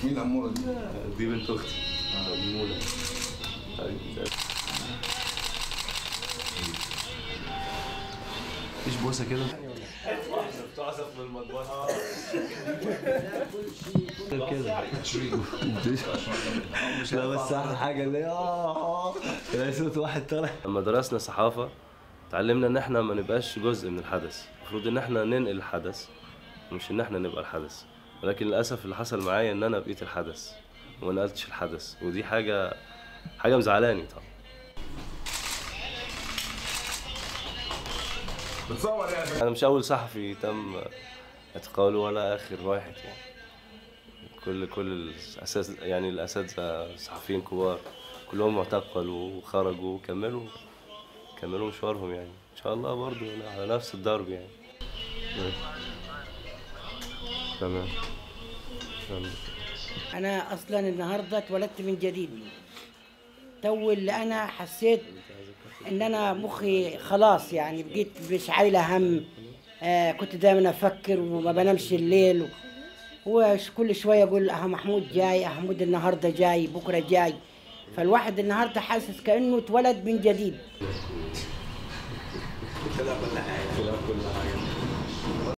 مين أمورة دي؟ دي بنت اختي منونة مفيش بوسه كده بتعصف من المطبخ كده لا بس احلى حاجه اللي اه تلاقي صوت واحد طالع لما درسنا صحافه اتعلمنا ان احنا ما نبقاش جزء من الحدث المفروض ان احنا ننقل الحدث مش ان احنا نبقى الحدث ولكن للاسف اللي حصل معايا ان انا بقيت الحدث وما نقلتش الحدث ودي حاجه حاجه مزعلاني طبعا بتصور يعني انا مش اول صحفي تم اعتقاله ولا اخر واحد يعني كل كل الاساس يعني الاساتذه صحفيين كبار كلهم اعتقلوا وخرجوا وكملوا كملوا مشوارهم يعني ان شاء الله برضو على نفس الضرب يعني تمام تمام انا اصلا النهارده اتولدت من جديد تو اللي انا حسيت ان انا مخي خلاص يعني بقيت مش عايله هم آه كنت دايما افكر وما بنامش الليل وكل شويه اقول اه محمود جاي اه محمود النهارده جاي بكره جاي فالواحد النهارده حاسس كانه اتولد من جديد كل حاجه